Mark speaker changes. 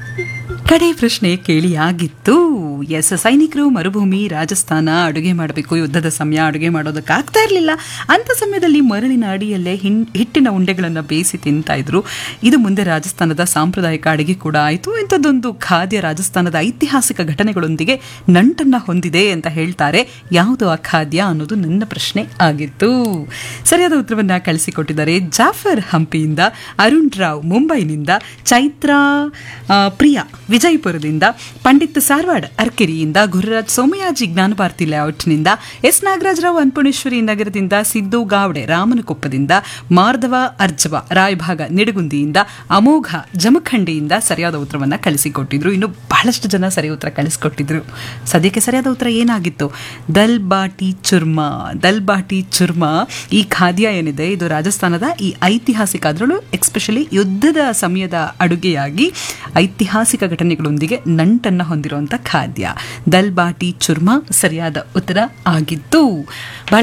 Speaker 1: ಕಡೆ ಪ್ರಶ್ನೆ ಕೇಳಿ ಆಗಿತ್ತು ಎಸ್ ಸೈನಿಕರು ಮರುಭೂಮಿ ರಾಜಸ್ಥಾನ ಅಡುಗೆ ಮಾಡಬೇಕು ಯುದ್ಧದ ಸಮಯ ಅಡುಗೆ ಮಾಡೋದಕ್ಕೆ ಆಗ್ತಾ ಇರಲಿಲ್ಲ ಅಂಥ ಸಮಯದಲ್ಲಿ ಮರಳಿನ ಅಡಿಯಲ್ಲೇ ಹಿನ್ ಹಿಟ್ಟಿನ ಉಂಡೆಗಳನ್ನು ಬೇಯಿಸಿ ತಿಂತಾ ಇದ್ರು ಇದು ಮುಂದೆ ರಾಜಸ್ಥಾನದ ಸಾಂಪ್ರದಾಯಿಕ ಅಡುಗೆ ಕೂಡ ಆಯಿತು ಇಂಥದ್ದೊಂದು ಖಾದ್ಯ ರಾಜಸ್ಥಾನದ ಐತಿಹಾಸಿಕ ಘಟನೆಗಳೊಂದಿಗೆ ನಂಟನ್ನ ಹೊಂದಿದೆ ಅಂತ ಹೇಳ್ತಾರೆ ಯಾವುದು ಆ ಖಾದ್ಯ ಅನ್ನೋದು ನನ್ನ ಪ್ರಶ್ನೆ ಆಗಿತ್ತು ಸರಿಯಾದ ಉತ್ತರವನ್ನ ಕಳಿಸಿಕೊಟ್ಟಿದ್ದಾರೆ ಜಾಫರ್ ಹಂಪಿಯಿಂದ ಅರುಣ್ ರಾವ್ ಮುಂಬೈನಿಂದ ಚೈತ್ರ ಆ, ಪ್ರಿಯಾ ವಿಜಯಪುರದಿಂದ ಪಂಡಿತ್ ಸಾರ್ವಾಡ್ ಅರ್ಕೆರಿಯಿಂದ ಗುರುರಾಜ್ ಸೋಮಯಾಜಿ ಜ್ಞಾನಭಾರತಿ ಲೇಔಟ್ನಿಂದ ಎಸ್ ನಾಗರಾಜರಾವ್ ಅನ್ಪುಣೇಶ್ವರಿ ನಗರದಿಂದ ಸಿದ್ದು ಗಾವಡೆ ರಾಮನಕೊಪ್ಪದಿಂದ ಮಾರ್ಧವ ಅರ್ಜವ ರಾಯಭಾಗ ನಿಡಗುಂದಿಯಿಂದ ಅಮೋಘ ಜಮಖಂಡಿಯಿಂದ ಸರಿಯಾದ ಉತ್ತರವನ್ನ ಕಳಿಸಿಕೊಟ್ಟಿದ್ರು ಇನ್ನು ಬಹಳಷ್ಟು ಜನ ಸರಿ ಉತ್ತರ ಕಳಿಸಿಕೊಟ್ಟಿದ್ರು ಸದ್ಯಕ್ಕೆ ಸರಿಯಾದ ಉತ್ತರ ಏನಾಗಿತ್ತು ದಲ್ ಬಾಟಿ ಚುರ್ಮಾ ದಲ್ ಬಾಟಿ ಚುರ್ಮಾ ಈ ಖಾದ್ಯ ಏನಿದೆ ಇದು ರಾಜಸ್ಥಾನದ ಈ ಐತಿಹಾಸಿಕ ಅದರಲ್ಲೂ ಎಕ್ಸ್ಪೆಷಲಿ ಯುದ್ಧದ ಸಮಯದ ಅಡುಗೆಯಾಗಿ ಐತಿಹಾಸಿಕ ಘಟನೆಗಳೊಂದಿಗೆ ನಂಟನ್ನ ಹೊಂದಿರುವಂಥ ಖಾದ್ಯ ದಲ್ ಬಾಟಿ ಚುರ್ಮಾ ಸರಿಯಾದ ಉತ್ತರ ಆಗಿತ್ತು ಬಹಳ